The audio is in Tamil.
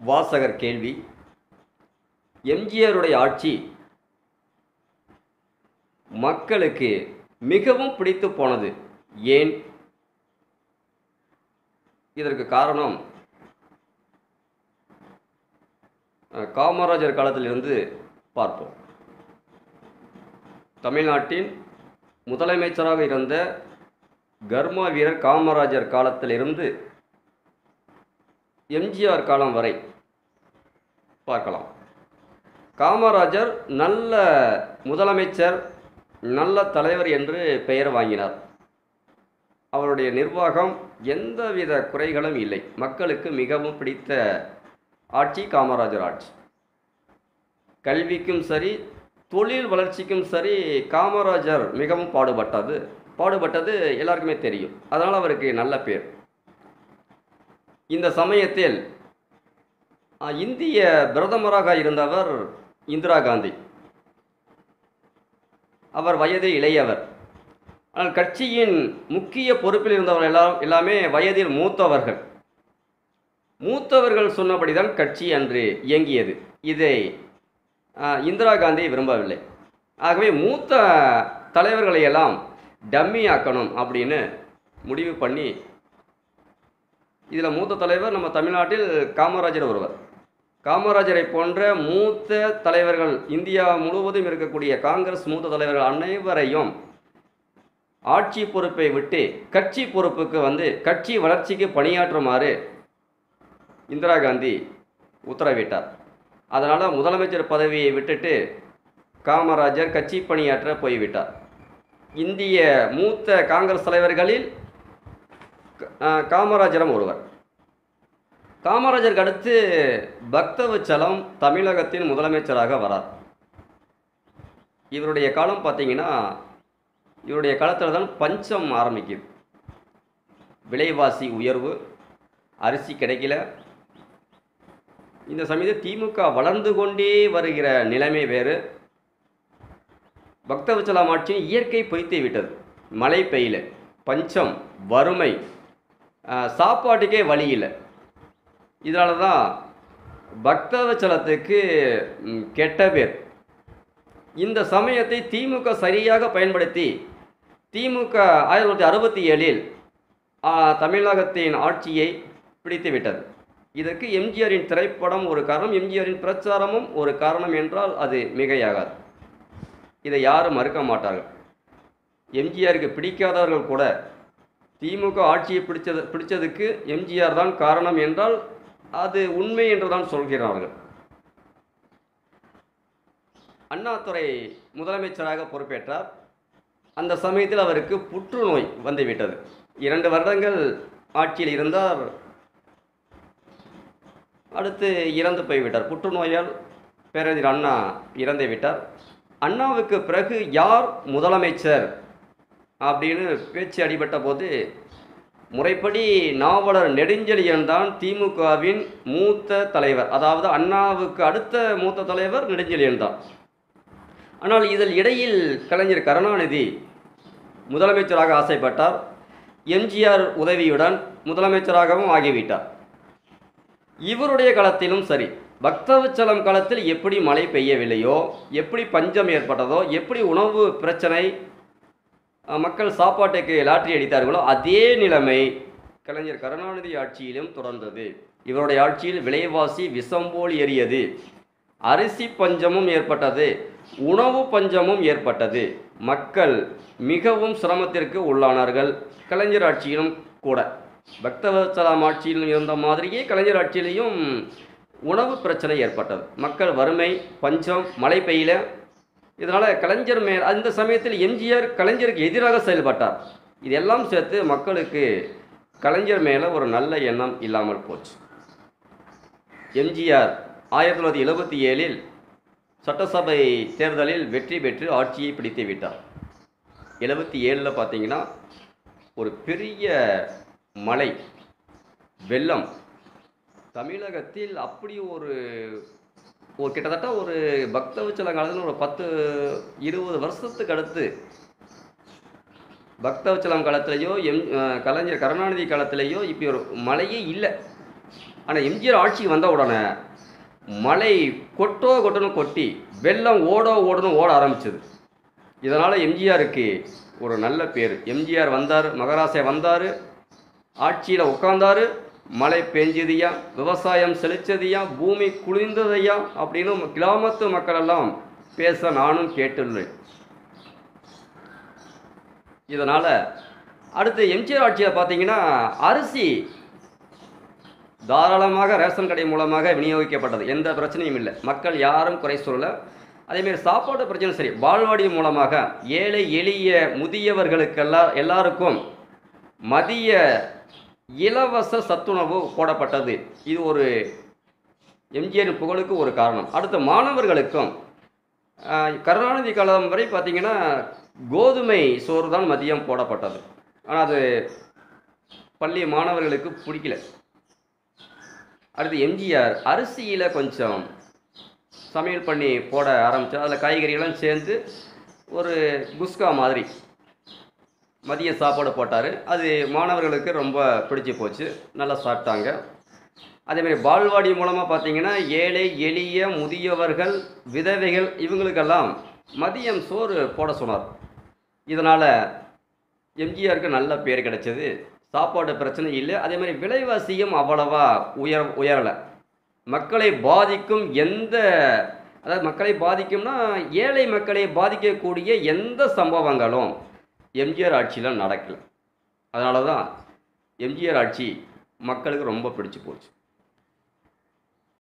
வாசகர் கேள்வி எம்ஜிஆருடைய ஆட்சி மக்களுக்கு மிகவும் பிடித்து போனது ஏன் இதற்கு காரணம் அஹ், காமராஜர் காலத்திலிருந்து பார்ப்போம் தமிழ்நாட்டின் முதலமைச்சராக இருந்த கர்மா வீரர் காமராஜர் காலத்திலிருந்து எம்ஜிஆர் காலம் வரை பார்க்கலாம் காமராஜர் நல்ல முதலமைச்சர் நல்ல தலைவர் என்று பெயர் வாங்கினார் அவருடைய நிர்வாகம் எந்தவித குறைகளும் இல்லை மக்களுக்கு மிகவும் பிடித்த ஆட்சி காமராஜர் ஆட்சி கல்விக்கும் சரி தொழில் வளர்ச்சிக்கும் சரி காமராஜர் மிகவும் பாடுபட்டது பாடுபட்டது எல்லாருக்குமே தெரியும் அதனால் அவருக்கு நல்ல பேர் இந்த சமயத்தில் அஹ், இந்திய பிரதமராக இருந்தவர் இந்திரா காந்தி அவர் வயதில் இளையவர் ஆனால் கட்சியின் முக்கிய பொறுப்பில் இருந்தவர் எல்லாம் எல்லாமே வயதில் மூத்தவர்கள் மூத்தவர்கள் சொன்னபடிதான் கட்சி அன்று இயங்கியது இதை அஹ், இந்திரா காந்தி விரும்பவில்லை ஆகவே மூத்த தலைவர்களை எல்லாம் டம்மி ஆக்கணும் அப்படின்னு முடிவு பண்ணி இதில் மூத்த தலைவர் நம்ம தமிழ்நாட்டில் காமராஜர் ஒருவர் காமராஜரை போன்ற மூத்த தலைவர்கள் இந்தியா முழுவதும் இருக்கக்கூடிய காங்கிரஸ் மூத்த தலைவர்கள் அனைவரையும் ஆட்சி பொறுப்பை விட்டு கட்சி பொறுப்புக்கு வந்து கட்சி வளர்ச்சிக்கு பணியாற்றுமாறு இந்திரா காந்தி உத்தரவிட்டார் அதனால் முதலமைச்சர் பதவியை விட்டுட்டு காமராஜர் கட்சி பணியாற்ற போய்விட்டார் இந்திய மூத்த காங்கிரஸ் தலைவர்களில் அஹ், காமராஜரும் ஒருவர் காமராஜருக்கு அடுத்து பக்தவச்சலம் தமிழகத்தின் முதலமைச்சராக வரார் இவருடைய காலம் பார்த்தீங்கன்னா இவருடைய காலத்தில் தான் பஞ்சம் ஆரம்பிக்குது விலைவாசி உயர்வு அரிசி கிடைக்கல இந்த சமயத்தில் திமுக வளர்ந்து கொண்டே வருகிற நிலைமை வேறு பக்தவச்சலம் ஆட்சியின் இயற்கை பொய்த்து விட்டது மழை பெய்யல பஞ்சம் வறுமை ஆஹ், சாப்பாட்டுக்கே வழி இல்லை இதனால தான் பக்தவச்சலத்துக்கு ம், கெட்ட பேர் இந்த சமயத்தை திமுக சரியாக பயன்படுத்தி திமுக ஆயிரத்தி தொள்ளாயிரத்தி அறுபத்தி ஏழில் தமிழகத்தின் ஆட்சியை பிடித்து விட்டது இதற்கு எம்ஜிஆரின் திரைப்படம் ஒரு காரணம் எம்ஜிஆரின் பிரச்சாரமும் ஒரு காரணம் என்றால் அது மிகையாகாது இதை யாரும் மறுக்க மாட்டார்கள் எம்ஜிஆருக்கு பிடிக்காதவர்கள் கூட திமுக ஆட்சியை பிடிச்சது பிடிச்சதுக்கு எம்ஜிஆர் தான் காரணம் என்றால் அது உண்மை என்று தான் சொல்கிறார்கள் அண்ணாதுரை முதலமைச்சராக பொறுப்பேற்றார் அந்த சமயத்தில் அவருக்கு புற்றுநோய் வந்துவிட்டது இரண்டு வருடங்கள் ஆட்சியில் இருந்தார் அடுத்து இறந்து போய்விட்டார் புற்றுநோயால் பேரறிஞர் அண்ணா இறந்து விட்டார் அண்ணாவுக்கு பிறகு யார் முதலமைச்சர் அப்படின்னு பேச்சு அடிபட்ட போது முறைப்படி நாவலர் நெடுஞ்செழியன் தான் திமுகவின் மூத்த தலைவர் அதாவது அண்ணாவுக்கு அடுத்த மூத்த தலைவர் நெடுஞ்செழியன் தான் ஆனால் இதில் இடையில் கலைஞர் கருணாநிதி முதலமைச்சராக ஆசைப்பட்டார் எம்ஜிஆர் உதவியுடன் முதலமைச்சராகவும் ஆகிவிட்டார் இவருடைய காலத்திலும் சரி பக்தவச்சலம் காலத்தில் எப்படி மழை பெய்யவில்லையோ எப்படி பஞ்சம் ஏற்பட்டதோ எப்படி உணவு பிரச்சனை அஹ், மக்கள் சாப்பாட்டுக்கு லாட்டரி அடித்தார்களோ அதே நிலைமை கலைஞர் கருணாநிதி ஆட்சியிலும் தொடர்ந்தது இவருடைய ஆட்சியில் விலைவாசி விஷம் போல் ஏறியது அரிசி பஞ்சமும் ஏற்பட்டது உணவு பஞ்சமும் ஏற்பட்டது மக்கள் மிகவும் சிரமத்திற்கு உள்ளானார்கள் கலைஞர் ஆட்சியிலும் கூட பக்தவத்சலாம் ஆட்சியிலும் இருந்த மாதிரியே கலைஞர் ஆட்சியிலையும் உணவு பிரச்சனை ஏற்பட்டது மக்கள் வறுமை பஞ்சம் மழை பெய்யல இதனால் கலைஞர் மேல் அந்த சமயத்தில் எம்ஜிஆர் கலைஞருக்கு எதிராக செயல்பட்டார் இதெல்லாம் சேர்த்து மக்களுக்கு கலைஞர் மேலே ஒரு நல்ல எண்ணம் இல்லாமல் போச்சு எம்ஜிஆர் ஆயிரத்தி தொள்ளாயிரத்தி எழுபத்தி ஏழில் சட்டசபை தேர்தலில் வெற்றி பெற்று ஆட்சியை பிடித்து விட்டார் எழுபத்தி ஏழில் பார்த்தீங்கன்னா ஒரு பெரிய மழை வெள்ளம் தமிழகத்தில் அப்படி ஒரு ஒரு கிட்டத்தட்ட ஒரு பக்தவச்சல காலத்தில் ஒரு பத்து இருபது வருஷத்துக்கு அடுத்து பக்தவச்சலம் காலத்திலேயோ எம் அஹ் கலைஞர் கருணாநிதி காலத்திலேயோ இப்படி ஒரு மழையே இல்லை ஆனால் எம்ஜிஆர் ஆட்சிக்கு வந்த உடனே மழை கொட்டோ கொட்டணும் கொட்டி வெள்ளம் ஓடோ ஓடணும் ஓட ஆரம்பிச்சது இதனால் எம்ஜிஆருக்கு ஒரு நல்ல பேர் எம்ஜிஆர் வந்தார் மகராசே வந்தார் ஆட்சியில் உட்கார்ந்தாரு மழை பெஞ்சதியா விவசாயம் செழிச்சதியா பூமி குளிர்ந்ததையா அப்படின்னு கிராமத்து மக்கள் எல்லாம் பேச நானும் கேட்டுள்ளேன் இதனால் அடுத்து எம்ஜிஆர் ஆட்சியில் பார்த்தீங்கன்னா அரிசி தாராளமாக ரேஷன் கடை மூலமாக விநியோகிக்கப்பட்டது எந்த பிரச்சனையும் இல்லை மக்கள் யாரும் குறை சொல்லல அதேமாரி சாப்பாடு பிரச்சனை சரி பால்வாடி மூலமாக ஏழை எளிய முதியவர்களுக்கெல்லாம் எல்லாருக்கும் மதிய இலவச சத்துணவு போடப்பட்டது இது ஒரு எம்ஜிஆர் புகழுக்கு ஒரு காரணம் அடுத்து மாணவர்களுக்கும் ஆஹ், கருணாநிதி காலம் வரை பார்த்தீங்கன்னா கோதுமை சோறு தான் மதியம் போடப்பட்டது ஆனால் அது பள்ளி மாணவர்களுக்கு பிடிக்கல அடுத்து எம்ஜிஆர் அரிசியில் கொஞ்சம் சமையல் பண்ணி போட ஆரம்பித்தா அதில் காய்கறிகளும் சேர்ந்து ஒரு குஸ்கா மாதிரி மதிய சாப்பாடு போட்டார் அது மாணவர்களுக்கு ரொம்ப பிடிச்சி போச்சு நல்லா சாப்பிட்டாங்க அதேமாதிரி பால்வாடி மூலமாக பார்த்தீங்கன்னா ஏழை எளிய முதியவர்கள் விதவைகள் இவங்களுக்கெல்லாம் மதியம் சோறு போட சொன்னார் இதனால் எம்ஜிஆருக்கு நல்ல பேர் கிடைச்சது சாப்பாடு பிரச்சனை இல்லை அதே மாதிரி விலைவாசியும் அவ்வளவா உயர் உயரலை மக்களை பாதிக்கும் எந்த அதாவது மக்களை பாதிக்கும்னா ஏழை மக்களை பாதிக்கக்கூடிய எந்த சம்பவங்களும் எம்ஜிஆர் ஆட்சியில் நடக்கல அதனால தான் எம்ஜிஆர் ஆட்சி மக்களுக்கு ரொம்ப பிடிச்சு போச்சு